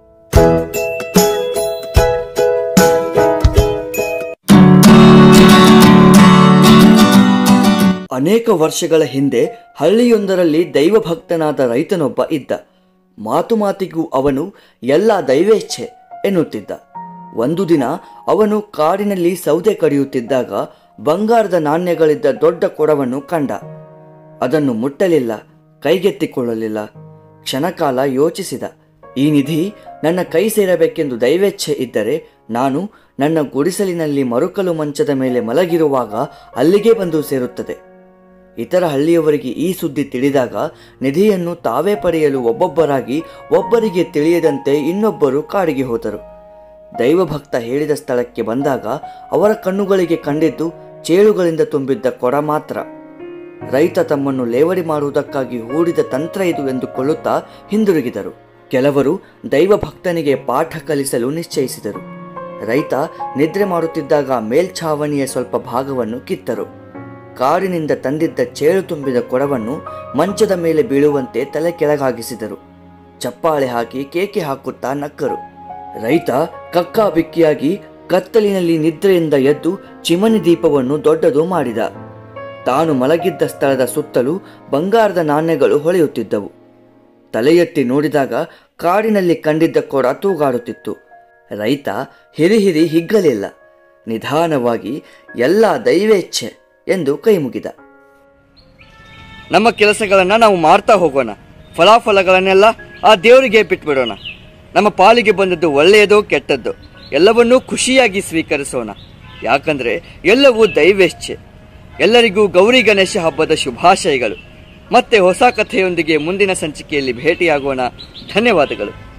ಅನೇಕ ವರ್ಷಗಳ ಹಿಂದೆ ಹಳ್ಳಿಯೊಂದರಲ್ಲಿ ದೈವಭಕ್ತನಾದ ರೈತನೊಬ್ಬ ಇದ್ದ ಮಾತು ಮಾತಿಗೂ ಅವನು ಎಲ್ಲ ದೈವೇಚ್ಛೆ ಎನ್ನುತ್ತಿದ್ದ ಒಂದು ದಿನ ಅವನು ಕಾಡಿನಲ್ಲಿ ಸೌದೆ ಕಡಿಯುತ್ತಿದ್ದಾಗ ಬಂಗಾರದ ನಾಣ್ಯಗಳಿದ್ದ ದೊಡ್ಡ ಕೊಡವನ್ನು ಕಂಡ ಅದನ್ನು ಮುಟ್ಟಲಿಲ್ಲ ಕೈಗೆತ್ತಿಕೊಳ್ಳಲಿಲ್ಲ ಕ್ಷಣಕಾಲ ಯೋಚಿಸಿದ ಈ ನಿಧಿ ನನ್ನ ಕೈ ಸೇರಬೇಕೆಂದು ದೈವೇಚ್ಛೆ ಇದ್ದರೆ ನಾನು ನನ್ನ ಗುಡಿಸಲಿನಲ್ಲಿ ಮರುಕಲು ಮಂಚದ ಮೇಲೆ ಮಲಗಿರುವಾಗ ಅಲ್ಲಿಗೆ ಬಂದು ಸೇರುತ್ತದೆ ಇತರ ಹಳ್ಳಿಯವರಿಗೆ ಈ ಸುದ್ದಿ ತಿಳಿದಾಗ ನಿಧಿಯನ್ನು ತಾವೇ ಪಡೆಯಲು ಒಬ್ಬೊಬ್ಬರಾಗಿ ಒಬ್ಬರಿಗೆ ತಿಳಿಯದಂತೆ ಇನ್ನೊಬ್ಬರು ಕಾಡಿಗೆ ಹೋದರು ದೈವಭಕ್ತ ಹೇಳಿದ ಸ್ಥಳಕ್ಕೆ ಬಂದಾಗ ಅವರ ಕಣ್ಣುಗಳಿಗೆ ಕಂಡಿದ್ದು ಚೇಳುಗಳಿಂದ ತುಂಬಿದ್ದ ಕೊಡ ಮಾತ್ರ ರೈತ ತಮ್ಮನ್ನು ಲೇವಡಿ ಮಾಡುವುದಕ್ಕಾಗಿ ಹೂಡಿದ ತಂತ್ರ ಇದು ಎಂದುಕೊಳ್ಳುತ್ತಾ ಹಿಂದಿರುಗಿದರು ಕೆಲವರು ದೈವಭಕ್ತನಿಗೆ ಪಾಠ ಕಲಿಸಲು ನಿಶ್ಚಯಿಸಿದರು ರೈತ ನಿದ್ರೆ ಮಾಡುತ್ತಿದ್ದಾಗ ಮೇಲ್ಛಾವಣಿಯ ಸ್ವಲ್ಪ ಭಾಗವನ್ನು ಕಿತ್ತರು ಕಾಡಿನಿಂದ ತಂದಿದ್ದ ಚೇಳು ತುಂಬಿದ ಕೊಡವನ್ನು ಮಂಚದ ಮೇಲೆ ಬೀಳುವಂತೆ ತಲೆ ಕೆಳಗಾಗಿಸಿದರು ಚಪ್ಪಾಳೆ ಹಾಕಿ ಕೇಕೆ ಹಾಕುತ್ತಾ ನಕ್ಕರು ರೈತ ಕಕ್ಕಾಬಿಕ್ಕಿಯಾಗಿ ಕತ್ತಲಿನಲ್ಲಿ ನಿದ್ರೆಯಿಂದ ಎದ್ದು ಚಿಮನಿ ದೀಪವನ್ನು ದೊಡ್ಡದು ಮಾಡಿದ ತಾನು ಮಲಗಿದ್ದ ಸ್ಥಳದ ಸುತ್ತಲೂ ಬಂಗಾರದ ನಾಣ್ಯಗಳು ಹೊಳೆಯುತ್ತಿದ್ದವು ತಲೆ ಎತ್ತಿ ನೋಡಿದಾಗ ಕಾಡಿನಲ್ಲಿ ಕಂಡಿದ್ದ ಕೊಡ ತೂಗಾಡುತ್ತಿತ್ತು ರೈತ ಹಿರಿ ಹಿರಿ ಹಿಗ್ಗಲಿಲ್ಲ ನಿಧಾನವಾಗಿ ಎಲ್ಲ ದೈವೇಚ್ಛೆ ಎಂದು ಕೈ ಮುಗಿದ ನಮ್ಮ ಕೆಲಸಗಳನ್ನು ನಾವು ಮಾಡ್ತಾ ಹೋಗೋಣ ಫಲಾಫಲಗಳನ್ನೆಲ್ಲ ಆ ದೇವರಿಗೆ ಬಿಟ್ಬಿಡೋಣ ನಮ್ಮ ಪಾಲಿಗೆ ಬಂದದ್ದು ಒಳ್ಳೆಯದೋ ಕೆಟ್ಟದ್ದು ಎಲ್ಲವನ್ನೂ ಖುಷಿಯಾಗಿ ಸ್ವೀಕರಿಸೋಣ ಯಾಕಂದ್ರೆ ಎಲ್ಲವೂ ದೈವೇಚ್ಛೆ ಎಲ್ಲರಿಗೂ ಗೌರಿ ಗಣೇಶ ಹಬ್ಬದ ಶುಭಾಶಯಗಳು ಮತ್ತೆ ಹೊಸ ಕಥೆಯೊಂದಿಗೆ ಮುಂದಿನ ಸಂಚಿಕೆಯಲ್ಲಿ ಭೇಟಿಯಾಗೋಣ ಧನ್ಯವಾದಗಳು